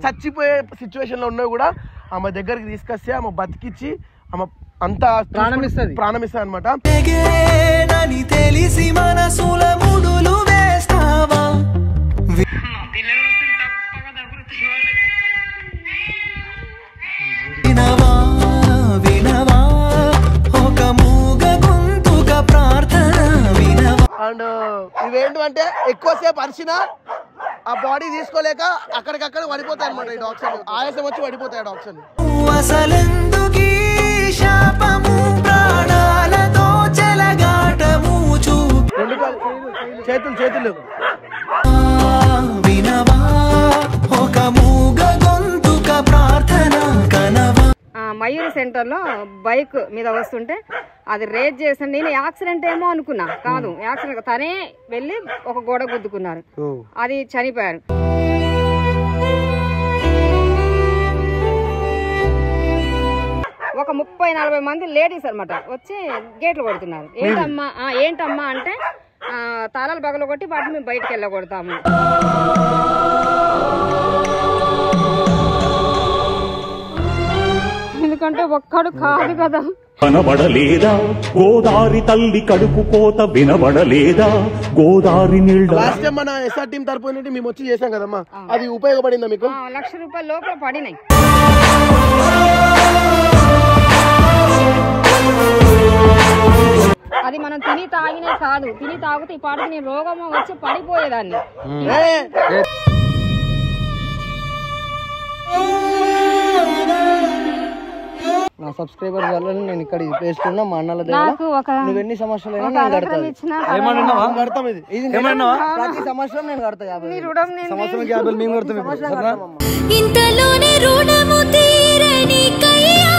చచ్చిపోయే సిచ్యువేషన్ లో ఉన్నా కూడా ఆమె దగ్గరికి తీసుకొస్తే ఆమె బతికిచ్చి ఆమె అంతా ప్రాణమిస్తది. ప్రాణమిస్తుంది అనమాట ఎగేనని తెలిసి మనసుల ముడులు వేస్తావా వినవా వినవా ఒక మూగ గొంతుక ప్రార్థన వినవా అండ్ ఇవేంటంటే ఎక్కువసేపు అరిచినా ఆ బాడీ తీసుకోలేక అక్కడికక్కడ పడిపోతాయి అనమాట ఈ డాగ్స్ అన్ని. ఆయాసం వచ్చి పడిపోతాయి డాగ్స్ అన్ని. అసలెందుకీ శాపము ప్రాణాలతో చెలగాటము చూపా రెండు కాళ్ళు చేతులు చేతులు వినవా ఒక మూగ గొంతుక ప్రార్థన కనవా ఆ, మయూరి సెంటర్లో బైక్ మీద వస్తుంటే అది రేజ్ చేసి నేను యాక్సిడెంట్ ఏమో అనుకున్నా కాదు యాక్సిడెంట్ కాదు. తనే వెళ్ళి ఒక గోడ గుద్దుకున్నారు అది చనిపోయారు ఒక ముప్పై నలభై మంది లేడీస్ అన్నమాట వచ్చి గేట్లు కొడుతున్నారు ఏంటమ్మా ఆ, ఏంటమ్మా అంటే ఆ, తాళాలు బగలు కొట్టి వాటిని మేము బయటకు వెళ్ళగొడతాము ఎందుకంటే ఒక్కడు కాదు కదా కనబడలేదా గోదారి తల్లి కడుపు కోత వినబడలేదా గోదారి నీళ్ళ లాస్ట్ టైం మన ఎస్ఆర్ టీం తరపు నుండి మేము వచ్చి చేసాం కదమ్మా అది ఉపయోగపడిందా మీకు ఆ, లక్ష రూపాయల లోపల పడినాయి అది మనం తిని తాగినే కాదు తిని తాగితే ఈ పాటకి నేను రోగము వచ్చి పడిపోయేదాన్ని ఏ, నా సబ్స్క్రైబర్ వల్ల నేను ఇక్కడ వేసుకున్నా మా అన్నల దగ్గర నాకు ఒక నువ్వు ఎన్ని సంవత్సరాలు అయినా ఒక నేను అరకరం కడతాను ఇచ్చిన మనం కడతాం ఇది ఇది ప్రతి సంవత్సరం నేను కడతా యాభై వేలు. రుణం నేను సంవత్సరం యాభై మేము కడతాం ఇప్పుడు. సరేనా? ఇంతలోనే రుణము తీరని కయ్యా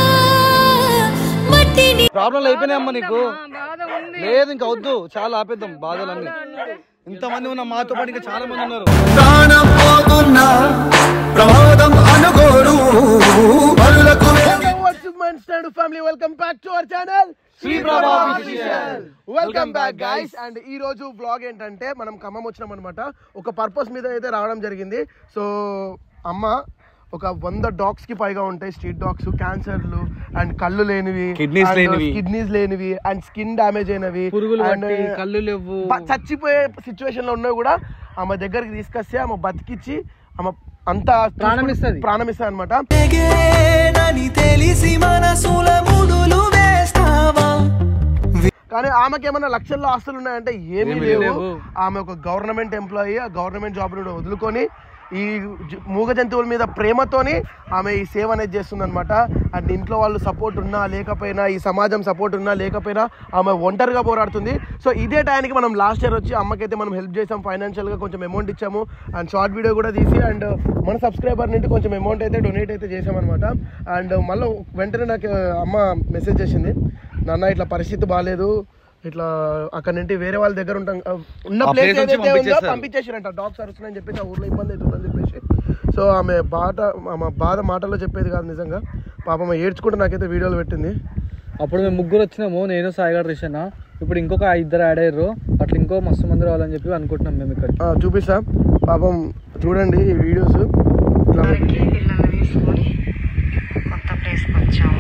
మట్టిని ప్రాబ్లంలు అయిపోయినాయమ్మా నీకు బాధ ఉంది లేదు ఇంకా వద్దు చాలా ఆపేద్దాం బాధలన్నీ ఇంతమంది ఉన్న మాతో పాటు ఇంకా చాలా మంది ఉన్నారు ప్రాణం పోతున్నా ప్రమాదం అనుకోరు పరులకు family welcome back to our channel Shri welcome back guys and ఈ రోజు బ్లాగ్ ఏంటంటే మనం ఖమ్మం వచ్చినాం అనమాట ఒక పర్పస్ మీద అయితే రావడం జరిగింది సో అమ్మ ఒక వంద డాగ్స్ కి పైగా ఉంటాయి స్ట్రీట్ డాగ్స్ క్యాన్సర్లు అండ్ కళ్ళు లేనివి Kidneys లేనివి. కిడ్నీస్ లేనివి అండ్ స్కిన్ డ్యామేజ్ అయినవి పురుగులు and, పట్టి కళ్ళు లేవు బ- చచ్చిపోయే సిచ్యువేషన్ లో ఉన్నా కూడా ఆమె దగ్గరికి తీసుకొస్తే ఆమె బతికిచ్చి ఆమె అంతా ప్రాణమిస్తది. ప్రాణమిస్తుంది అనమాట ఎగేనని తెలిసి మనసుల ముడులు వేస్తావా కానీ ఆమెకి ఏమైనా లక్షల్లో ఆస్తులు ఉన్నాయంటే ఏమీ ఏమీ లేవు లేవు. ఆమె ఒక గవర్నమెంట్ ఎంప్లాయీ ఆ గవర్నమెంట్ జాబ్ కూడా వదులుకొని ఈ జ- మూగ జంతువుల మీద ప్రేమతోని ఆమె ఈ సేవ అనేది చేస్తుంది అనమాట అండ్ ఇంట్లో వాళ్ళు సపోర్ట్ ఉన్నా లేకపోయినా ఈ సమాజం సపోర్ట్ ఉన్నా లేకపోయినా ఆమె ఒంటరిగా పోరాడుతుంది సో ఇదే టైంకి మనం లాస్ట్ ఇయర్ వచ్చి అమ్మకైతే మనం హెల్ప్ చేసాం ఫైనాన్షియల్గా కొంచెం అమౌంట్ ఇచ్చాము అండ్ షార్ట్ వీడియో కూడా తీసి అండ్ మన సబ్స్క్రైబర్ నుండి కొంచెం అమౌంట్ అయితే డొనేట్ అయితే చేసామన్నమాట అండ్ మళ్ళీ వెంటనే నాకు అమ్మ మెసేజ్ చేసింది నాన్న ఇట్లా పరిస్థితి బాగాలేదు ఇట్లా అక్కడ నుండి వేరే వాళ్ళ దగ్గర ఉంటాం ఆ, ఉన్న ఆ ప్లేస్ place నుంచి ఏదైతే ఉందో పంపించేస్తారు. పంపించేసారంట డాగ్స్ అరుస్తున్నాయని చెప్పేసి ఆ ఊర్లో ఇబ్బంది అవుతుందని చెప్పేసి సో ఆమె బాట ఆమె బాధ మాటల్లో చెప్పేది కాదు నిజంగా పాపం ఆమె ఏడ్చుకుంటూ నాకైతే వీడియోలు పెట్టింది అప్పుడు మేము ముగ్గురు వచ్చినాము నేను సాయిగాడు రిషన్ ఇప్పుడు ఇంకొక ఇద్దరు యాడ్ అయ్యారు అట్లా ఇంకో మస్తు మంది రావాలని చెప్పి అనుకుంటున్నాం మేము ఇక్కడ ఆ, చూపిస్తా పాపం చూడండి ఈ వీడియోస్ ఇట్లా పిల్లల్ని తీసుకొని కొత్త ప్లేస్కి వచ్చాము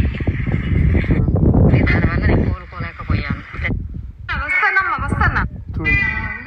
మేము దానివల్ల నేను కోలుకోలేకపోయాను వస్తానమ్మా వస్తానా చూడండి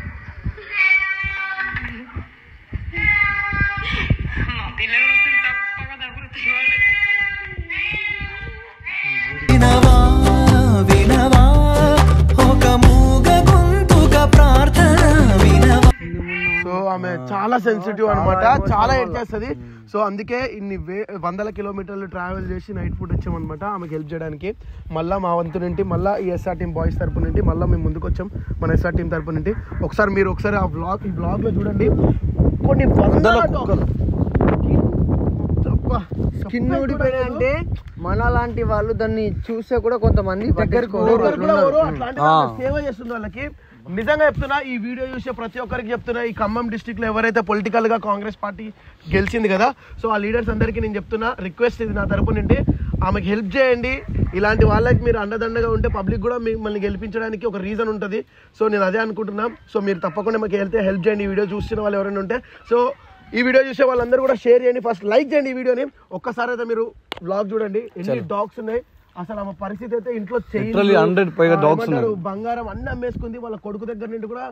వినవా వినవా ఒక మూగ గొంతుక ప్రార్థన వినవా సో ఆమె చాలా సెన్సిటివ్ అన్నమాట చాలా ఏడ్ చేస్తుంది సో అందుకే ఇన్ని వే వందల కిలోమీటర్లు ట్రావెల్ చేసి నైట్ ఫుడ్ వచ్చామన్నమాట ఆమెకి హెల్ప్ చేయడానికి మళ్ళీ మా వంతు నుండి మళ్ళీ ఈ ఎస్ఆర్ టీం బాయ్స్ తరపు నుండి మళ్ళీ మేము ముందుకు వచ్చాం మన ఎస్ఆర్ టీం తరపు నుండి ఒకసారి మీరు ఒకసారి ఆ బ్లాగ్ ఈ బ్లాగ్లో చూడండి కొన్ని వందల కుక్కలు. అబ్బా, స్కిన్ చెప్పేది ఊడిపోయినా కూడా అంటే మన లాంటి వాళ్ళు దాన్ని చూస్తే కూడా కొంతమంది పట్టించుకోరు. ఒకరు కూడా అట్లున్నారు. ఎవరు అట్లాంటి వాళ్ళకి సేవ చేస్తుంది వాళ్ళకి నిజంగా చెప్తున్నా ఈ వీడియో చూసే ప్రతి ఒక్కరికి చెప్తున్నా ఈ ఖమ్మం డిస్టిక్ లో ఎవరైతే పొలిటికల్ గా కాంగ్రెస్ పార్టీ గెలిచింది కదా సో ఆ లీడర్స్ అందరికీ నేను చెప్తున్నా రిక్వెస్ట్ ఇది నా తరపు నుండి ఆమెకి హెల్ప్ చేయండి ఇలాంటి వాళ్ళకి మీరు అండదండగా ఉంటే పబ్లిక్ కూడా మిమ్మల్ని గెలిపించడానికి ఒక రీజన్ ఉంటుంది సో నేను అదే అనుకుంటున్నా సో మీరు తప్పకుండా మాకు వెళ్తే హెల్ప్ చేయండి ఈ వీడియో చూస్తున్న వాళ్ళు ఎవరైనా ఉంటే సో ఈ వీడియో చూసే వాళ్ళందరూ కూడా షేర్ చేయండి ఫస్ట్ లైక్ చేయండి ఈ వీడియోని ఒక్కసారి అయితే మీరు బ్లాగ్ చూడండి ఎన్ని డాగ్స్ ఉన్నాయి అసలు ఆమె పరిస్థితి అయితే ఇంట్లో చెయ్యి Literally 100 పైగా dogs ఉన్నాయి. బంగారం అన్ని అమ్మేసుకుంది వాళ్ళ కొడుకు దగ్గర నుండి కూడా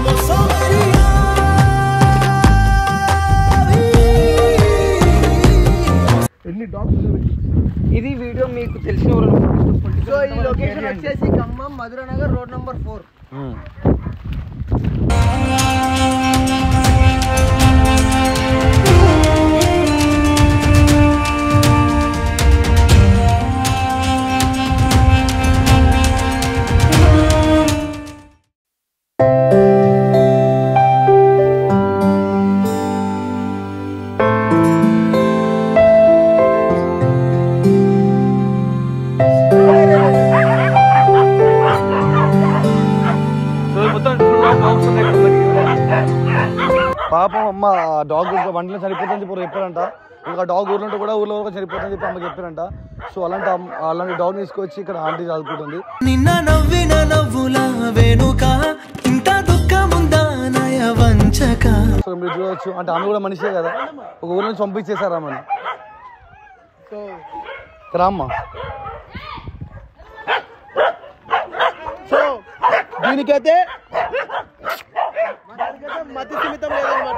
ఎన్ని డాగ్స్ ఉన్నాయి ఇది వీడియో మీకు తెలిసిన వాళ్ళు సో ఈ లొకేషన్ వచ్చేసి Khammam Madhura Nagar road number four so మొత్తం full of dogs ఉన్నాయి ఇక్కడ మనకి. పాపం అమ్మ డాగ్ ఇంకా వంటలో చనిపోతుందని చెప్పి చెప్పారంట ఇంకా డాగ్ ఊర్లో ఉంటే కూడా ఊర్లో వరకు చనిపోతుందని చెప్పి అమ్మ చెప్పారంట సో అలాంటి అమ్మ- అలాంటి డాగ్ తీసుకొచ్చి ఇక్కడ ఆంటీ చదువుకుంటుంది నిన్న నవ్విన నవ్వుల వెనుక ఇంత దుఃఖముందా నయ వంచక సో మీరు చూడవచ్చు అంటే ఆమె కూడా మనిషే కదా ఒక ఊరు నుంచి పంపించేశారు ఆమెను సో రామ్మ సో దీనికైతే దానికైతే మతి సీమితం లేదనమాట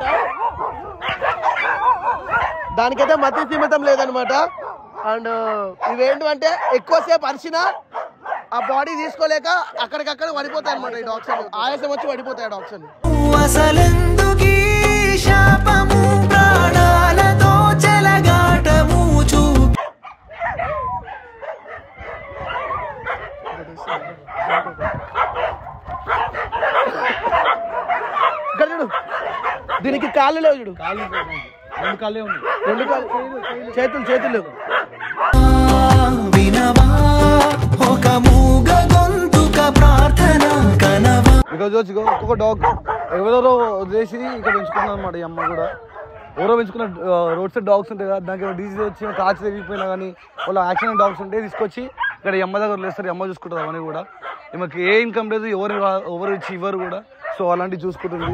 దానికైతే మతి సీమితం లేదనమాట అండ్ ఇవేంటంటే ఎక్కువసేపు అరిచినా ఆ బాడీ తీసుకోలేక అక్కడికక్కడ పడిపోతాయి అనమాట ఈ డాగ్స్ అన్ని ఆయాసం వచ్చి పడిపోతాయి డాగ్స్ అన్ని అసలెందుకీ శాపము ప్రాణాలతో చెలగాటము చూపి ఇక్కడ చూడు దీనికి కాళ్ళు లేవు చూడు కాళ్ళు రెండు కాళ్ళే ఉన్నాయి రెండు కాళ్ళు చేతులు చేతులు లేవు వినవా ఒక మూగ గొంతుక ప్రార్థన కనవా ఇక్కడ చూసి ఒక్కొక్క డాగ్ ఎవరెవరో వదిలేసి ఇక్కడ పెంచుకున్నారు అనమాట ఈ అమ్మ కూడా ఎవరో పెంచుకున్న రోడ్ సైడ్ డాగ్స్ ఉంటాయి కదా దానికి డిసీజ్ వచ్చి కాచి తెగిపోయినా కానీ వాళ్ళ యాక్సిడెంట్ డాగ్స్ ఉంటే తీసుకొచ్చి ఇక్కడ ఈ అమ్మ దగ్గర లేస్తారు ఈ అమ్మ చూసుకుంటుంది అవన్నీ కూడా ఈమెకి ఏ ఇన్కమ్ లేదు ఎవరు రా- ఎవరు ఇచ్చి ఇవ్వరు కూడా సో అలాంటివి చూసుకుంటుంది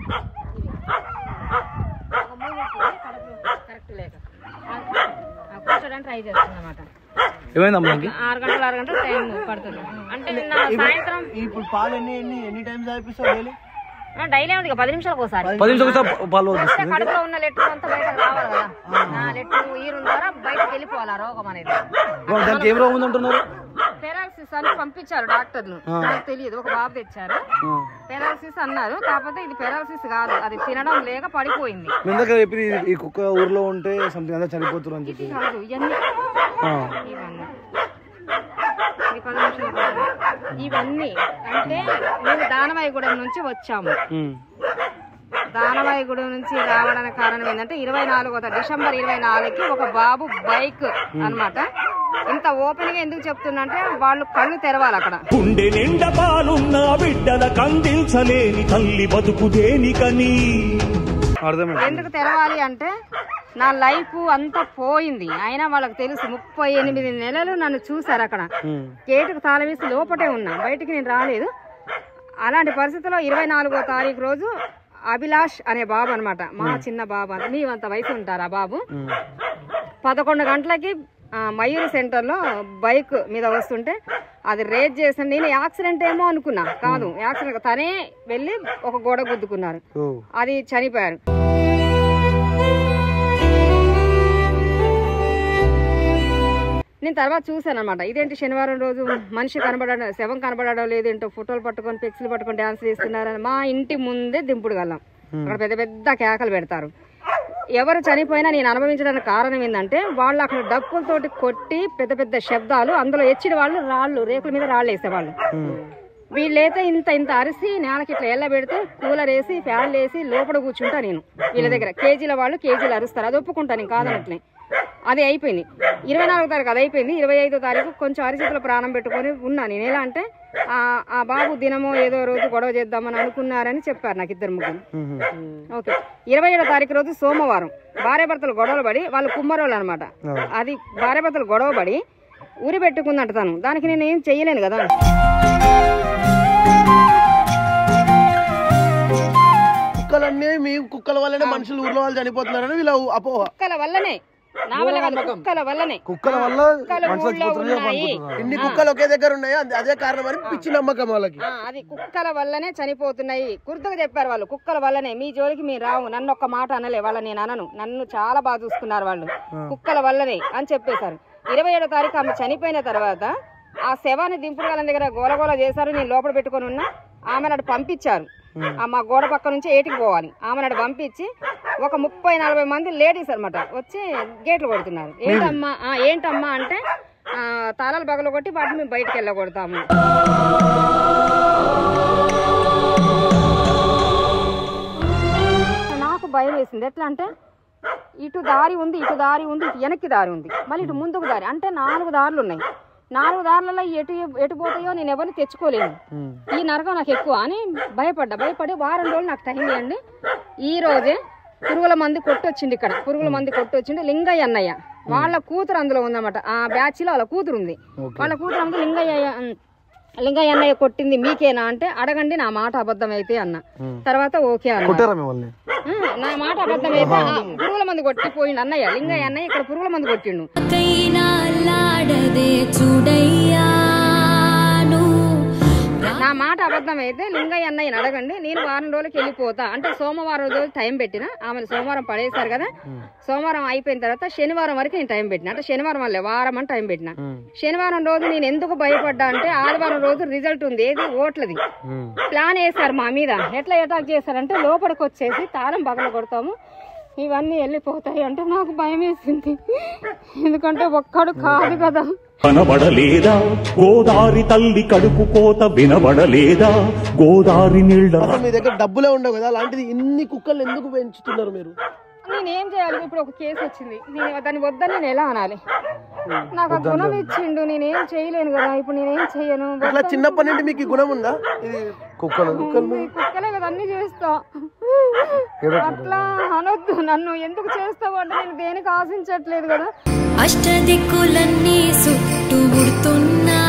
కరెక్ట్ లేక ఆ కూర్చోడానికి ట్రై చేస్తుందన్నమాట ఏమైంది అమ్మకి ఆరు గంటలు ఆరు గంటలు టైం పడుతుంది అంటే నిన్న సాయంత్రం ఇప్పుడు పాలు ఎన్ని ఎన్ని ఎన్ని టైమ్స్ అయిపోతావు డైలీ డైలీ ఉంది ఇక పది నిమిషాలకు ఒకసారి పది నిమిషాలు ఒకసారి పాలు అంటే వస్తుంది కడుపులో ఉన్న లెటర్ అంతా బయటకు రావాలి కదా ఆ లెటర్ ఈరున్ ద్వారా బయటకు వెళ్ళిపోవాలి ఆ రోగం అనేది దానికి ఏం రోగం ఉంది అంటున్నారు పెరాలసిస్ అని పంపించారు డాక్టర్లు నాకు తెలియదు ఒక బాబు తెచ్చారు పెరాలసిస్ అన్నారు కాకపోతే ఇది పెరాలసిస్ కాదు అది తినడం లేక పడిపోయింది మీ దగ్గర చెప్పి ఈ కుక్క ఊర్లో ఉంటే సంథింగ్ అంతా చనిపోతున్నారు అని చెప్పి కాదు ఇవన్నీ ఆ. ఇవన్నీ ఇది పది నిమిషాలు కాదు. ఇవన్నీ అంటే మేము దానవాయిగూడెం నుంచి వచ్చాము ఉమ్. దానవాయిగూడెం నుంచి రావడానికి కారణం ఏంటంటే ఇరవై నాలుగో డిసెంబర్ ఇరవై నాలుగుకి ఒక బాబు బైక్ అన్నమాట ఇంత ఓపెన్ గా ఎందుకు చెప్తున్నా అంటే వాళ్ళు కళ్ళు తెరవాలి అక్కడ గుండె నిండా పాలున్న బిడ్డల కందించలేని తల్లి బతుకు దేనికని అర్థమైంది ఎందుకు తెరవాలి అంటే నా లైఫ్ అంతా పోయింది అయినా వాళ్ళకి తెలుసు ముప్పై ఎనిమిది నెలలు నన్ను చూశారు అక్కడ ఉమ్. గేటుకు తాళం వేసి లోపటే ఉన్నా బయటికి నేను రాలేదు అలాంటి పరిస్థితుల్లో ఇరవై నాలుగో తారీఖు రోజు అభిలాష్ అనే బాబు అన్నమాట మా చిన్న బాబు అంత నీవంత వయసు ఉంటారు ఆ బాబు పదకొండు గంటలకి ఆ, మయూరి సెంటర్లో బైక్ మీద వస్తుంటే అది రేజ్ చేసిన నేను యాక్సిడెంట్ ఏమో అనుకున్నా కాదు యాక్సిడెంట్ తనే వెళ్ళి ఒక గోడ గుద్దుకున్నారు ఓ అది చనిపోయారు నేను తర్వాత చూశాను అనమాట ఇదేంటి శనివారం రోజు మనిషి కనబడడం శవం కనబడడం లేదేంటో ఫోటోలు పట్టుకొని పెక్స్లు పట్టుకొని డ్యాన్స్ చేస్తున్నారని మా ఇంటి ముందే దింపుడు గల్లం అక్కడ పెద్ద పెద్ద కేకలు పెడతారు ఎవరు చనిపోయినా నేను అనుభవించడానికి కారణం ఏంటంటే వాళ్ళు అక్కడ డప్పులతోటి కొట్టి పెద్ద పెద్ద శబ్దాలు అందులో ఎచ్చిన వాళ్ళు రాళ్ళు రేకుల మీద రాళ్ళు వేసేవాళ్ళు వీళ్ళైతే ఇంత ఇంత అరిసి నేలకి ఇట్లా ఎల్ల పెడితే కూలర్ వేసి ఫ్యాన్లు వేసి లోపల కూర్చుంటా నేను వీళ్ళ దగ్గర కేజీల వాళ్ళు కేజీలు అరుస్తారు అది ఒప్పుకుంటాను నేను కాదనట్లే అది అయిపోయింది ఇరవై నాలుగో తారీఖు అది అయిపోయింది ఇరవై ఐదో తారీఖు కొంచెం అరిచేతిలో ప్రాణం పెట్టుకొని ఉన్నా నేను ఎలా అంటే ఆ ఆ బాబు దినమో ఏదో రోజు గొడవ చేద్దామని అనుకున్నారని చెప్పారు నాకు ఇద్దరు ముగ్గురు ఓకే ఇరవై ఏడో తారీఖు రోజు సోమవారం భార్యాభర్తలు గొడవలు పడి వాళ్ళు కుమ్మరోళ్ళు అనమాట అది భార్యాభర్తలు గొడవ పడి ఊరి పెట్టుకుందంట తను దానికి నేను ఏం చెయ్యలేను కదా కుక్క కుక్కలన్నీ మీ కుక్కల వల్లనే మనుషులు ఊర్లో వాళ్ళు చనిపోతున్నారని వీళ్ళ అపోహ కుక్కల వల్లనే నా వల్ల కాదు కుక్కల వల్లనే కుక్కల వల్ల కుక్కలు మనుషులు ఊళ్ళో చచ్చిపోతున్నారని ఉన్నాయి. అనుకుంటున్నారు ఇన్ని కుక్కలు ఒకే దగ్గర ఉన్నాయో అంద- అదే కారణం అని పిచ్చి నమ్మకం వాళ్ళకి ఆ, అది కుక్కల వల్లనే చనిపోతున్నాయి గుర్తుగా చెప్పారు వాళ్ళు కుక్కల వల్లనే మీ జోలికి మీరు రావు నన్ను ఒక్క మాట అనలే వాళ్ళ నేను అనను నన్ను చాలా బాగా చూసుకున్నారు వాళ్ళు కుక్కల వల్లనే అని చెప్పేశారు ఇరవై ఏడో తారీఖు ఆమె చనిపోయిన తర్వాత ఆ శవాన్ని దింపుడు వాళ్ళ దగ్గర గోలగోల చేశారు నేను లోపల పెట్టుకొని ఉన్నా ఆమె నాడు పంపించారు ఆ మా గోడ పక్క నుంచి ఏటికి పోవాలి ఆమె నాడు పంపించి ఒక ముప్పై నలభై మంది లేడీస్ అన్నమాట వచ్చి గేట్లు కొడుతున్నారు ఏంటమ్మా ఆ, ఏంటమ్మా అంటే ఆ, తాళాలు పగలు కొట్టి వాటిని మేము బయటికి వెళ్ళగొడతాము నాకు భయం వేసింది ఎట్లా అంటే ఇటు దారి ఉంది ఇటు దారి ఉంది ఇటు వెనక్కి దారి ఉంది మళ్ళీ ఇటు ముందుకు దారి అంటే నాలుగు దారులు ఉన్నాయి నాలుగు దారులలో ఎటు ఎటు పోతాయో నేను ఎవరిని తెచ్చుకోలేను ఈ నరకం నాకు ఎక్కువ అని భయపడ్డా భయపడి వారం రోజులు నాకు టైం ఇవ్వండి ఈ రోజే పురుగుల మంది కొట్టొచ్చింది ఇక్కడ పురుగుల మంది కొట్టొచ్చింది లింగయ్య అన్నయ్య వాళ్ళ కూతురు అందులో ఉందన్నమాట ఆ బ్యాచ్ లో వాళ్ళ కూతురు ఉంది వాళ్ళ కూతురు అందులో లింగయ్య లింగయ్య అన్నయ్య కొట్టింది మీకేనా అంటే అడగండి నా మాట అబద్ధం అయితే అన్న తర్వాత ఓకే అన్న కొట్టారా మిమ్మల్ని ఆ, నా మాట అబద్ధం అయితే ఆ, పురుగుల మంది కొట్టిపోయిండు అన్నయ్య లింగయ్య అన్నయ్య ఇక్కడ పురుగుల మంది కొట్టిండు కైనా లాడదే చూడయ్యా నువ్వు నా మాట అబద్ధం అయితే లింగయ్య అన్నయ్యని అడగండి నేను వారం రోజులకి వెళ్ళిపోతా అంటే సోమవారం రోజు టైం పెట్టిన ఆమె సోమవారం పడేశారు కదా సోమవారం అయిపోయిన తర్వాత శనివారం వరకు నేను టైం పెట్టిన అంటే శనివారం వల్లే వారం అని టైం పెట్టిన శనివారం రోజు నేను ఎందుకు భయపడ్డా అంటే ఆదివారం రోజు రిజల్ట్ ఉంది ఏది ఓట్లది ప్లాన్ వేశారు మా మీద ఎట్లా అటాక్ చేశారంటే లోపలికి వచ్చేసి తాళం పగల కొడతాము ఇవన్నీ వెళ్ళిపోతాయి అంటే నాకు భయం వేసింది ఎందుకంటే ఒక్కడు కాదు కదా కనబడలేదా గోదారి తల్లి కడుపు కోత వినబడలేదా గోదారి నీళ్ళ అసలు మీ దగ్గర డబ్బులే ఉండవు కదా అలాంటిది ఇన్ని కుక్కలు ఎందుకు పెంచుతున్నారు మీరు నేనేం చేయాలి ఇప్పుడు ఒక కేసు వచ్చింది నేను దాన్ని వద్దని నేను ఎలా అనాలి నాకు ఆ గుణం ఇచ్చిండు నేనేం చేయలేను కదా ఇప్పుడు నేనేం చెయ్యను ఇట్లా చిన్నప్పటి నుండి మీకు ఈ గుణం ఉందా ఇది కుక్కలు ఈ కుక్కలే కదా అన్ని చేస్తా అట్లా అనొద్దు నన్ను ఎందుకు చేస్తావు అంటే నేను దేనికి ఆశించట్లేదు కదా అష్టదిక్కులన్నీ చుట్టుముడుతున్నా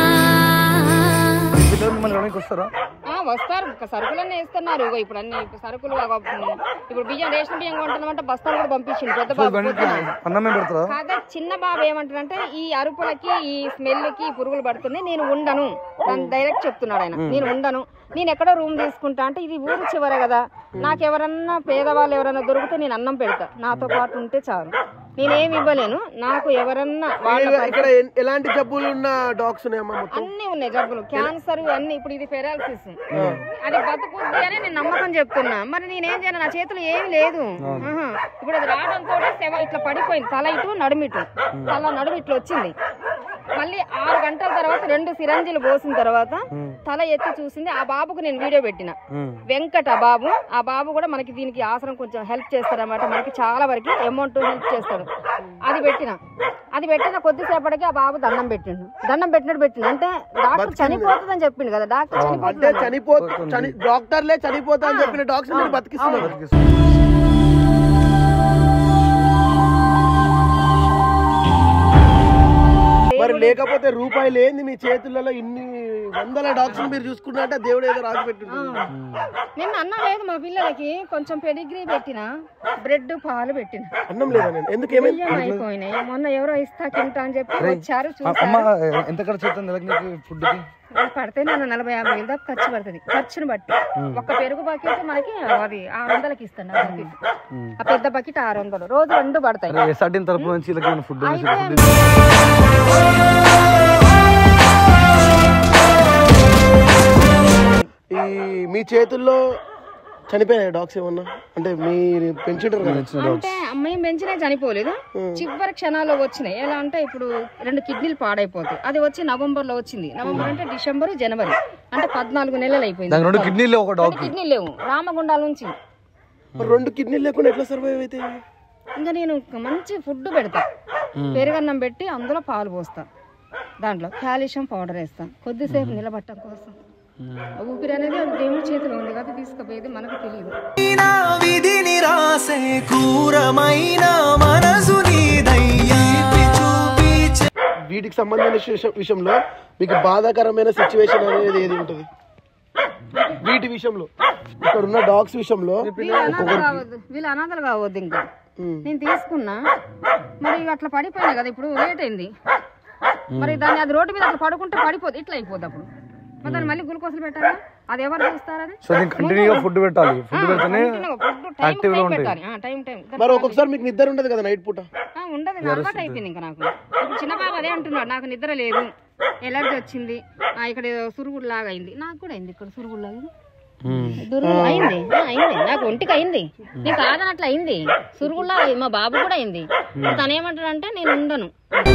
పిల్లలు మిమ్మల్ని ఎవరికి వస్తారా ఆ వస్తారు ఒక సరుకులన్నీ వేస్తున్నారు ఇగో ఇప్పుడు అన్ని ఇప్పుడు సరుకులు ఒక, ఉమ్, ఇప్పుడు బియ్యం రేషన్ బియ్యం కొంటున్నామంటే బస్తాలు కూడా పంపించింది పెద్ద బాబు పొద్దున. అన్నమే పెడతారా కాదా చిన్న బాబు ఏమంటాడంటే ఈ అరుపులకి ఈ స్మెల్ కి పురుగులు పడుతున్నాయి నేను ఉండను నన్ను డైరెక్ట్ చెప్తున్నాడు ఆయన నేను ఉండను నేను ఎక్కడో రూమ్ తీసుకుంటా అంటే ఇది ఊరు చివర కదా నాకు ఎవరన్నా పేదవాళ్ళు ఎవరన్నా దొరికితే నేను అన్నం పెడతా నాతో పాటు ఉంటే చాలు నేనేమి ఇవ్వలేను నాకు ఎవరన్నా వాళ్ళ ఇక్కడ- ఇక్కడ ఎన్- ఎలాంటి జబ్బులు ఉన్న డాగ్స్ ఉన్నాయమ్మా మొత్తం అన్ని ఉన్నాయి జబ్బులు క్యాన్సర్ అన్ని ఇప్పుడు ఇది ఫెరాలసిస్ అది బతుకుద్ది అని నేను నమ్మకం చెప్తున్నా మరి నేనేం చేయను నా చేతులు ఏమీ లేదు ఆహా. ఇప్పుడు అది రావడంతో సెవ ఇట్లా పడిపోయింది తల ఇటు నడుమిటు తల నడుము ఇట్లా వచ్చింది మళ్ళీ ఆరు గంటల తర్వాత రెండు సిరంజీలు పోసిన తర్వాత తల ఎత్తి చూసింది ఆ బాబుకు నేను వీడియో పెట్టిన వెంకట ఆ బాబు ఆ బాబు కూడా మనకి దీనికి ఆసనం కొంచెం హెల్ప్ చేస్తారన్నమాట మనకి చాలా వరకు అమౌంట్ హెల్ప్ చేస్తాడు అది పెట్టిన అది పెట్టిన కొద్దిసేపటికి ఆ బాబు దండం పెట్టిండు దండం పెట్టినట్టు పెట్టిండు అంటే డాక్టర్ చనిపోతుందని చెప్పిండు కదా డాక్టర్ అంటే చనిపోతుంది చనిపో చని డాక్టర్లే చనిపోతా అని చెప్పిన డాగ్స్ మీరు బతికిస్తున్నారు మరి లేకపోతే రూపాయి లేని మీ చేతులలో ఇన్ని వందల డాగ్స్ మీరు చూసుకున్నట్టే దేవుడు ఏదో రాసి పెట్టుంటుంది నిన్న అన్నం లేదు మా పిల్లలకి కొంచెం పెడిగ్రీ పెట్టిన బ్రెడ్ పాలు పెట్టిన అన్నం లేదా నేను ఎందుకు ఏమైంది బియ్యం అయిపోయినాయి మొన్న ఎవరో ఇస్తా తింటా అని చెప్పి వచ్చారు అమ్మ చూసారు ఎంత ఖర్చు అవుతుంది నెలకి నీకు ఫుడ్కి పడితే నన్ను నలభై యాభై వేలు దాకా ఖర్చు పడుతుంది ఖర్చును బట్టి ఒక్క పెరుగు బకెట్ మనకి అది ఆరు వందలకి ఇస్తాను ఆ బకెట్ ఆ పెద్ద బకెట్ ఆరు వందలు రోజు రెండు పడతాయి ఎస్ఆర్టీన్ తరపు నుంచి వీళ్ళకి ఏమైనా ఫుడ్ అయితే ఈ మీ చేతుల్లో చనిపోయాయి డాగ్స్ ఏమన్నా అంటే మీరు పెంచుంటారు కదా అంటే మేము పెంచినా చనిపోలేదు చివరి క్షణాల్లో వచ్చినాయి ఎలా అంటే ఇప్పుడు రెండు కిడ్నీలు పాడైపోతాయి అది వచ్చి నవంబర్ లో వచ్చింది నవంబర్ అంటే డిసెంబర్ జనవరి అంటే పద్నాలుగు నెలలు అయిపోయింది దానికి రెండు కిడ్నీలు ఒక డాగ్ రెండు కిడ్నీలు లేవు రామగుండాల నుంచి మరి రెండు కిడ్నీలు లేకుండా ఎట్లా సర్వైవ్ అయితే ఇంకా నేను ఒక మంచి ఫుడ్ పెడతా పెరుగన్నం పెట్టి అందులో పాలు పోస్తా దాంట్లో కాల్షియం పౌడర్ వేస్తా కొద్దిసేపు నిలబట్టం కోసం ఊపిరి అనేది అది దేవుడి చేతిలో ఉంది కదా తీసుకుపోయేది మనకు తెలియదు నా విధిని రాసే క్రూరమైన మనసు నీదయ్యా చూపి వీటికి సంబంధించిన విషయం- విషయంలో మీకు బాధాకరమైన సిచ్యువేషన్ అనేది ఏది ఉంటుంది వీటి విషయంలో ఇక్కడ ఉన్న డాగ్స్ విషయంలో వీళ్ళు అనాథలు కావద్దు వీళ్ళు అనాథలు కావద్దు ఇంకా నేను తీసుకున్నా మరి ఇక అట్లా పడిపోయినాయి కదా ఇప్పుడు లేట్ అయింది మరి దాన్ని అది రోడ్డు మీద అట్లా పడుకుంటే పడిపోదు ఇట్లా అయిపోద్ది అప్పుడు మరి దాన్ని మళ్ళీ గ్లూకోజులు పెట్టాలా అది ఎవరు చూస్తారని సో దీనికి కంటిన్యూగా ఫుడ్ పెట్టాలి ఫుడ్ పెడితేనే యాక్టివ్ గా ఉంటాయి టైం టైం మరి ఒక్కొక్కసారి మీకు నిద్ర ఉండదు కదా నైట్ పూట ఉండదు ఇంకా అలవాటు అయిపోయింది ఇంకా నాకు ఇప్పుడు చిన్న బాబు అదే అంటున్నాడు నాకు నిద్ర లేదు ఎలర్జీ వచ్చింది ఆ, ఇక్కడ ఏదో సురుగుడు లాగా అయింది నాకు కూడా అయింది ఇక్కడ సురుగుడు లాగా దుర్గు అయింది ఆ, అయింది నాకు ఒంటికి అయింది నీకు కాదనట్లు అయింది సురుగుల్లా అయింది మా బాబు కూడా అయింది తను ఏమంటాడంటే నేను ఉండను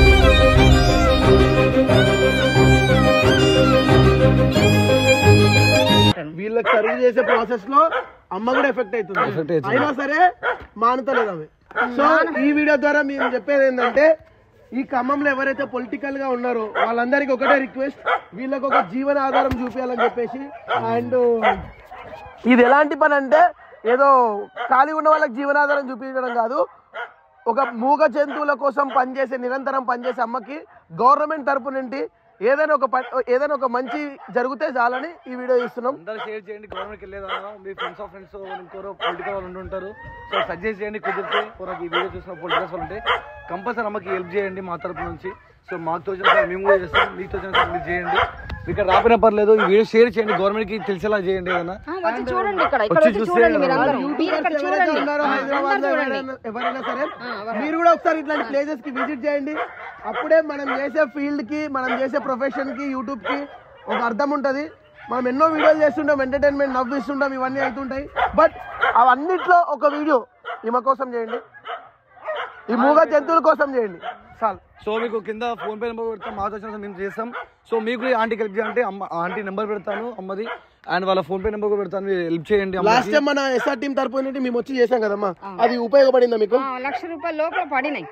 వీళ్ళకి సర్వ్ చేసే ప్రాసెస్ లో అమ్మ కూడా ఎఫెక్ట్ అవుతుంది అయినా సరే మానుతలేదు ఆమె సో ఈ వీడియో ద్వారా మేము చెప్పేది ఏంటంటే ఈ ఖమ్మంలో ఎవరైతే పొలిటికల్ గా ఉన్నారో వాళ్ళందరికీ ఒకటే రిక్వెస్ట్ వీళ్ళకి ఒక జీవన ఆధారం చూపించాలని చెప్పేసి అండ్ ఇది ఎలాంటి పని అంటే ఏదో ఖాళీ ఉన్న వాళ్ళకి జీవనాధారం చూపించడం కాదు ఒక మూగ జంతువుల కోసం పనిచేసే నిరంతరం పనిచేసే అమ్మకి గవర్నమెంట్ తరపు నుండి ఏదైనా ఒక ప- ఏదైనా ఒక మంచి జరిగితే చాలని ఈ వీడియో ఇస్తున్నాం అందరూ షేర్ చేయండి గవర్నమెంట్కి వెళ్ళేదాకా మీ ఫ్రెండ్స్ ఆఫ్ ఫ్రెండ్స్ ఇంకోరో పొలిటికల్ వాళ్ళు ఉంటుంటారు సో సజెస్ట్ చేయండి కుదిరితే కొరకు ఈ వీడియో చూసిన పొలిటికల్స్ వాళ్ళు ఉంటే కంపల్సరీ అమ్మకి హెల్ప్ చేయండి మా తరపు నుంచి సో మాకు తోచిన సార్ మేము కూడా చేస్తాం మీకు తోచిన సార్ మీరు చేయండి మీకు ఇక్కడ రాపిన పర్లేదు ఈ వీడియో షేర్ చేయండి గవర్నమెంట్కి తెలిసేలా చేయండి ఏదైనా ఆ, వచ్చి చూడండి ఇక్కడ ఇక్కడ వచ్చి చూడండి మీరు అందరూ మీరు ఇక్కడ ఎవరైతే చూడండి ఉన్నారో ఆ, హైదరాబాద్ అందరూ లో చూడండి ఎవరైనా ఎవరైనా సరే మీరు కూడా ఒకసారి ఇట్లాంటి ప్లేసెస్ కి విజిట్ చేయండి అప్పుడే మనం చేసే ఫీల్డ్ కి మనం చేసే ప్రొఫెషన్ కి యూట్యూబ్ కి ఒక అర్థం ఉంటది మనం ఎన్నో వీడియోలు చేస్తుంటాం ఎంటర్టైన్మెంట్ నవ్విస్తుంటాం ఇవన్నీ అవుతుంటాయి బట్ అవన్నిట్లో ఒక వీడియో ఈమె కోసం చేయండి ఈ మూగ జంతువుల కోసం చేయండి చాలు సో మీకు కింద ఫోన్ పే నెంబర్ పెడతాం మాకు వచ్చిన మేము చేస్తాం సో మీకు ఈ ఆంటీకి హెల్ప్ చేయాలంటే అమ్మ ఆంటీ నెంబర్ పెడతాను అమ్మది అండ్ వాళ్ళ ఫోన్ పే నెంబర్ కూడా పెడతాను మీరు హెల్ప్ చేయండి లాస్ట్ అమ్మకి. టైం మన ఎస్ఆర్ టీం తరపు నుండి మేము వచ్చి చేసాం కదమ్మా అది ఉపయోగపడిందా మీకు ఆ, లక్ష రూపాయల లోపల పడినాయి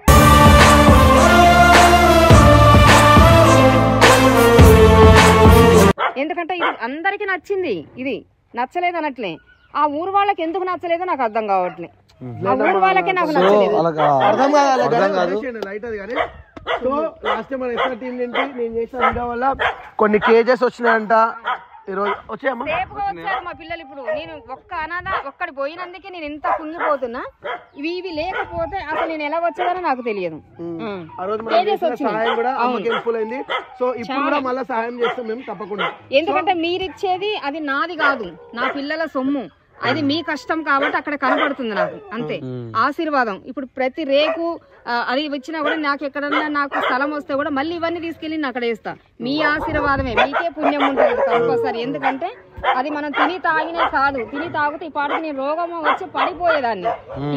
ఎందుకంటే ఇది అందరికి నచ్చింది ఇది నచ్చలేదు అనట్లే ఆ ఊరు వాళ్ళకి ఎందుకు నచ్చలేదో నాకు అర్థం కావట్లే ఆ ఊరు వాళ్ళకే నాకు సో నచ్చలేదు అలాగా అర్థం కాదు అలా అర్థం కాదు లైట్ అది కానీ సో లాస్ట్ టైం మన ఎస్ఆర్ టీం నుండి నేను చేసిన వీడియో వల్ల కొన్ని కేజెస్ వచ్చినాయంట ఈరోజు వచ్చాయమ్మా సేపుగా వచ్చారు మా పిల్లలు ఇప్పుడు నేను ఒక్క అనాథ ఒక్కడి పోయినందుకే నేను ఎంత కుంగిపోతున్నా ఇవి ఇవి లేకపోతే అసలు నేను ఎలా వచ్చేదానో నాకు తెలియదు ఉం. ఆ రోజు మనం కేజెస్ చేసిన వచ్చినాయి. సహాయం కూడా అవును. అమ్మకి హెల్ప్ఫుల్ అయింది సో ఇప్పుడు కూడా మళ్ళీ సహాయం చేస్తాం మేము తప్పకుండా ఎందుకంటే మీరిచ్చేది అది నాది కాదు నా పిల్లల సొమ్ము అది మీ కష్టం కాబట్టి అక్కడ కనపడుతుంది నాకు అంతే ఆశీర్వాదం ఇప్పుడు ప్రతి రేకు ఆ, అది ఇచ్చినా కూడా నాకు ఎక్కడన్నా నాకు స్థలం వస్తే కూడా మళ్ళీ ఇవన్నీ తీసుకెళ్ళి నేను అక్కడ వేస్తా మీ ఆశీర్వాదమే మీకే పుణ్యం ఉంటుంది కంపల్సరీ ఎందుకంటే అది మనం తిని తాగినే కాదు తిని తాగితే ఈ పాటికి నేను రోగం వచ్చి పడిపోయేదాన్ని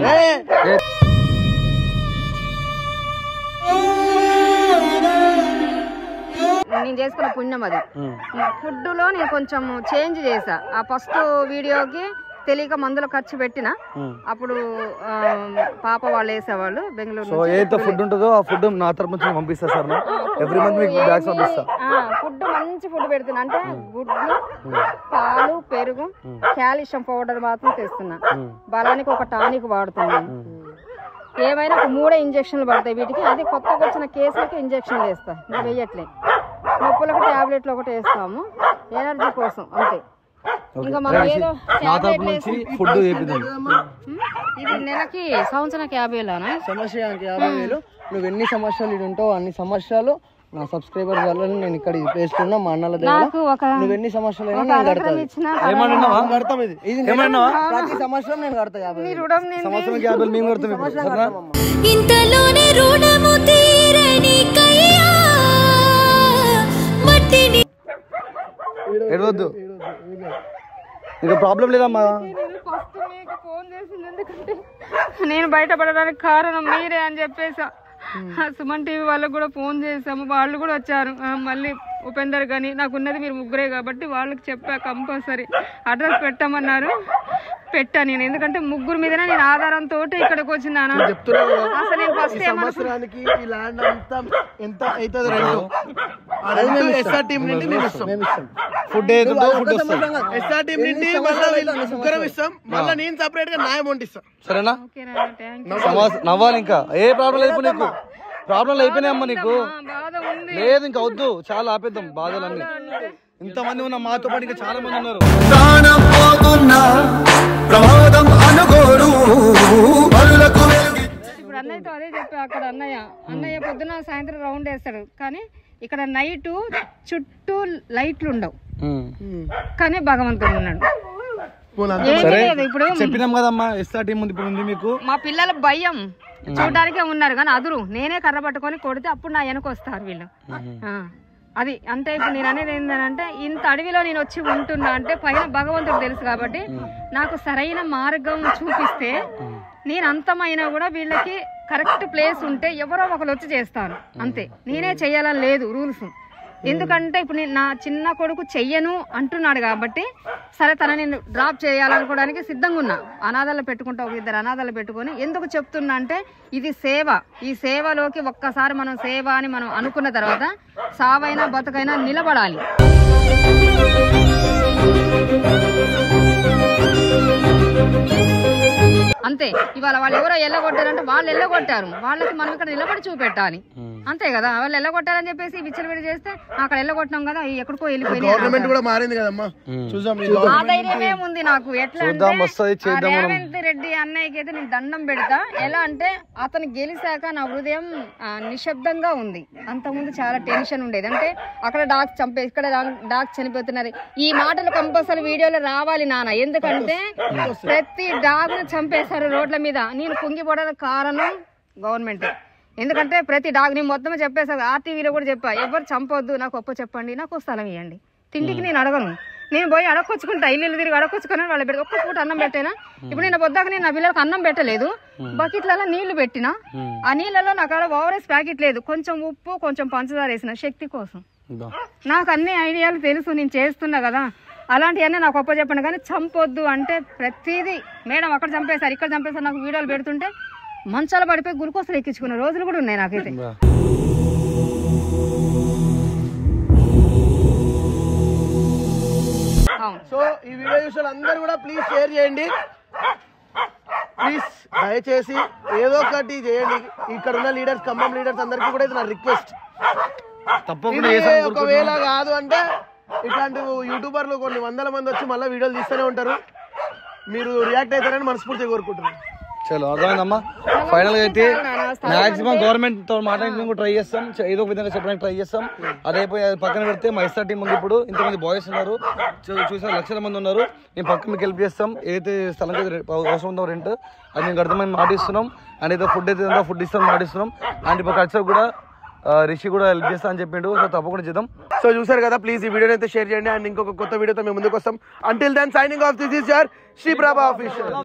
నేను చేసుకున్న పుణ్యం అది ఫుడ్ లో నేను కొంచెం చేంజ్ చేసా ఆ ఫస్ట్ వీడియోకి తెలియక మందులు ఖర్చు పెట్టిన అప్పుడు ఆ, పాప వాళ్ళు వేసేవాళ్ళు బెంగళూరు సో ఏదైతే ఫుడ్ ఉంటుందో ఆ ఫుడ్ నా తరపు నుంచి పంపిస్తా సార్ ఎవ్రీ మంత్ మీకు బ్యాగ్స్ పంపిస్తా ఫుడ్ మంచి ఫుడ్ పెడుతున్నా అంటే గుడ్లు పాలు పెరుగు కాల్షియం పౌడర్ మాత్రం తెస్తున్నా బలానికి ఒక టానిక్ వాడుతున్నాను ఏమైనా ఒక మూడే ఇంజక్షన్లు పడతాయి వీటికి అదే కొత్తగా వచ్చిన కేసులకి ఇంజక్షన్లు వేస్తా ఇంకా వెయ్యట్లే నొప్పులకు టాబ్లెట్లు ఒకటి వేస్తాము ఎనర్జీ కోసం అంతే ఇంకా మనం ఏదో నా తరపు టాబ్లెట్లు నుంచి వేసి ఫుడ్ చేపిద్దాం ఇది నెలకి సంవత్సరానికి యాభై వేలానా సంవత్సరానికి యాభై వేలు నువ్వు ఎన్ని సంవత్సరాలు ఇటు ఉంటావు అన్ని సంవత్సరాలు నా సబ్స్క్రైబర్ వల్ల నేను ఇక్కడ వేస్తున్నా మా అన్నల దగ్గర నాకు ఒక నువ్వు ఎన్ని సంవత్సరాలు అయినా ఒక నేను అరెకరం కడతాను ఇచ్చిన ఏమన్నావా కడతాం ఇది ఇది ఏమన్నావా ప్రతి సంవత్సరం నేను కడతా యాభై వేలు. రుణం నేను సంవత్సరానికి యాభై వేలు మేము కడతాం ఇప్పుడు. సరేనా ఇంతలోనే రుణము తీరని కయ్యా మట్టిని ఎడవద్దు ఇక ప్రాబ్లం లేదమ్మా నేను ఫస్ట్ మీకు ఫోన్ చేసింది ఎందుకంటే నేను బయటపడడానికి కారణం మీరే అని చెప్పేసా ఆ సుమన్ టీవీ వాళ్ళకు కూడా ఫోన్ చేసాము వాళ్ళు కూడా వచ్చారు ఆ, మళ్ళీ ఉపేందర్ కానీ నాకు ఉన్నది మీరు ముగ్గురే కాబట్టి వాళ్ళకి చెప్పా కంపల్సరీ అడ్రస్ పెట్టమన్నారు పెట్టా నేను ఎందుకంటే ముగ్గురు మీదనే నేను ఆధారంతో ఇక్కడికి వచ్చినాను చెప్తున్నా కదా, అసలు నేను ఈ ఫస్ట్ సంవత్సరానికి ఈ ల్యాండ్ అంతా ఎంత అవుతుంది రైతు అది ఎస్ఆర్ టీం నుండి మేము ఇస్తాం మేము ఇస్తాం ఫుడ్ ఏదో ఫుడ్ వస్తుంది ఎస్ఆర్ టీం నుండి మళ్ళీ ముగ్గురం ఇస్తాం మళ్ళీ నేను సపరేట్ గా నా అమౌంట్ ఇస్తాం సరేనా ఓకేనా థ్యాంక్ సంవత్సరం నవ్వాలి ఇంకా ఏ ప్రాబ్లం లేదు ఇప్పుడు నీకు ప్రాబ్లం అయిపోయినాయి అమ్మా నీకు బాధ ఉంది లేదు ఇంకా వద్దు చాలా ఆపేద్దాం బాధలన్నీ ఇంతమంది ఉన్న మాతో పాటు ఇంకా చాలా మంది ఉన్నారు ప్రాణం పోతున్నా ప్రమాదం అనుకోరు పరులకు వెలుగు ఇప్పుడు అన్నయ్యతో అదే చెప్పా అక్కడ అన్నయ్య అన్నయ్య పొద్దున సాయంత్రం రౌండ్ వేస్తాడు కానీ ఇక్కడ నైట్ చుట్టూ లైట్లు ఉండవు కానీ భగవంతుడు ఉన్నాడు పోనీ అంత ఏమీ లేదు ఇప్పుడు చెప్పినాం కదమ్మా ఎస్ఆర్ టీం ఉంది ఇప్పుడు ఉంది మీకు మా పిల్లల భయం చూడడానికే ఉన్నారు కానీ అదురు నేనే కర్ర పట్టుకొని కొడితే అప్పుడు నా వెనక వస్తారు వీళ్ళు ఆ, అది అంటే ఇప్పుడు నేను అనేది ఏంటంటే ఇంత అడవిలో నేను వచ్చి ఉంటున్నా అంటే పైన భగవంతుడు తెలుసు కాబట్టి నాకు సరైన మార్గం చూపిస్తే నేను అంతమైనా కూడా వీళ్ళకి కరెక్ట్ ప్లేస్ ఉంటే ఎవరో ఒకరు వచ్చి చేస్తారు అంతే నేనే చేయాలని లేదు రూల్స్ ఎందుకంటే ఇప్పుడు నేను నా చిన్న కొడుకు చెయ్యను అంటున్నాడు కాబట్టి సరే తన నేను డ్రాప్ చేయాలనుకోవడానికి సిద్ధంగా ఉన్నా అనాథాలు పెట్టుకుంటా ఒక ఇద్దరు అనాథాలు పెట్టుకొని ఎందుకు చెప్తున్నా అంటే ఇది సేవ ఈ సేవలోకి ఒక్కసారి మనం సేవ అని మనం అనుకున్న తర్వాత సావైనా బతుకైనా నిలబడాలి అంతే ఇవాళ వాళ్ళు ఎవరో ఎల్లగొట్టారంటే వాళ్ళు ఎల్లగొట్టారు వాళ్ళకి మనం ఇక్కడ నిలబడి చూపెట్టాలి అంతే కదా వాళ్ళు ఎల్లగొట్టారని చెప్పేసి విచ్చలవిడి చేస్తే అక్కడ ఎల్లగొట్టినాం కదా ఈ ఎక్కడికో వెళ్ళిపోయినాయి గవర్నమెంట్ కూడా మారింది కదమ్మా చూసాం ఈ ఆ ధైర్యమే ఉంది నాకు ఎట్లా అంటే చూద్దాం, వస్తది, ఆ చేద్దాం మనం. రేవంత్ రెడ్డి అన్నయ్యకి అయితే నేను దండం పెడతా ఎలా అంటే అతను గెలిచాక నా హృదయం ఆ, నిశ్శబ్దంగా ఉంది అంతకుముందు చాలా టెన్షన్ ఉండేది అంటే అక్కడ డాక్ చంపే ఇక్కడ డా- డాక్ చనిపోతున్నారు ఈ మాటలు కంపల్సరీ వీడియోలో రావాలి నాన్న ఎందుకంటే ప్రతి డాగ్ను చంపేశారు రోడ్ల మీద నేను కుంగిపోవడానికి కారణం గవర్నమెంట్ ఎందుకంటే ప్రతి డాగ్ నేను మొత్తం చెప్పేసాను ఆర్టీవీలో కూడా చెప్పా ఎవరు చంపొద్దు నాకు ఒప్ప చెప్పండి నాకు స్థలం ఇవ్వండి తిండికి నేను అడగను నేను పోయి అడగొచ్చుకుంటా ఇల్లు ఇల్లు తిరిగి అడగొచ్చుకొని వాళ్ళు పెట్టి ఒక్క పూట అన్నం పెట్టేనా ఇప్పుడు నేను పొద్దాక నేను నా పిల్లలకు అన్నం పెట్టలేదు బకెట్లలో నీళ్లు పెట్టినా ఆ నీళ్ళలో నాకు ఆడ ఓవరేజ్ ప్యాకెట్ లేదు కొంచెం ఉప్పు కొంచెం పంచదార వేసిన శక్తి కోసం ఇదో. నాకు అన్ని ఐడియాలు తెలుసు నేను చేస్తున్నా కదా అలాంటివన్నీ నాకు ఒప్ప చెప్పండి కానీ చంపొద్దు అంటే ప్రతిదీ మేడం అక్కడ చంపేశారు ఇక్కడ చంపేశారు నాకు వీడియోలు పెడుతుంటే మంచాలు పడిపోయి గ్లూకోజ్ ఎక్కించుకున్న రోజులు కూడా ఉన్నాయి నాకైతే బా. అవును సో ఈ వీడియో చూసిన అందరూ కూడా ప్లీజ్ షేర్ చేయండి ప్లీజ్ దయచేసి ఏదో ఒకటి చేయండి ఇక్కడ ఉన్న లీడర్స్ ఖమ్మం లీడర్స్ అందరికీ కూడా ఇది నా రిక్వెస్ట్ తప్పకుండా ఇది చేసాం ఒకవేళ కాదు అంటే ఇట్లాంటి యూట్యూబర్లు కొన్ని వందల మంది వచ్చి మళ్ళీ వీడియోలు తీస్తూనే ఉంటారు మీరు రియాక్ట్ అవుతారని మనస్ఫూర్తిగా కోరుకుంటున్నాను చలో అర్థమైందమ్మా ఫైనల్ గా అయితే మాక్సిమం గవర్నమెంట్ తో మాట్లాడడానికి కూడా ట్రై చేస్తాం చ- ఏదో ఒక విధంగా చెప్పడానికి ట్రై చేస్తాం అదైపోయి అది పక్కన పెడితే మా ఎస్ఆర్ టీం ఉంది ఇప్పుడు ఇంతమంది బాయ్స్ ఉన్నారు చూ- చూసిన లక్షల మంది ఉన్నారు మేము పక్క మీకు హెల్ప్ చేస్తాం ఏదైతే స్థలం అయితే రె- అవసరం ఉందో రెంట్ అది మేము అర్థమైన మాట ఇస్తున్నాం అండ్ ఏదో ఫుడ్ అయితే ఉందో ఫుడ్ ఇస్తాం మాట ఇస్తున్నాం అండ్ ఇప్పుడు కల్చర్ కూడా ఆ, రిషి కూడా హెల్ప్ చేస్తా అని చెప్పిండు సో తప్పకుండా చేద్దాం సో చూసారు కదా ప్లీజ్ ఈ వీడియోని అయితే షేర్ చేయండి అండ్ ఇంకొక కొత్త వీడియోతో మేము ముందుకు వస్తాం until then signing off this is your Shri Prabha official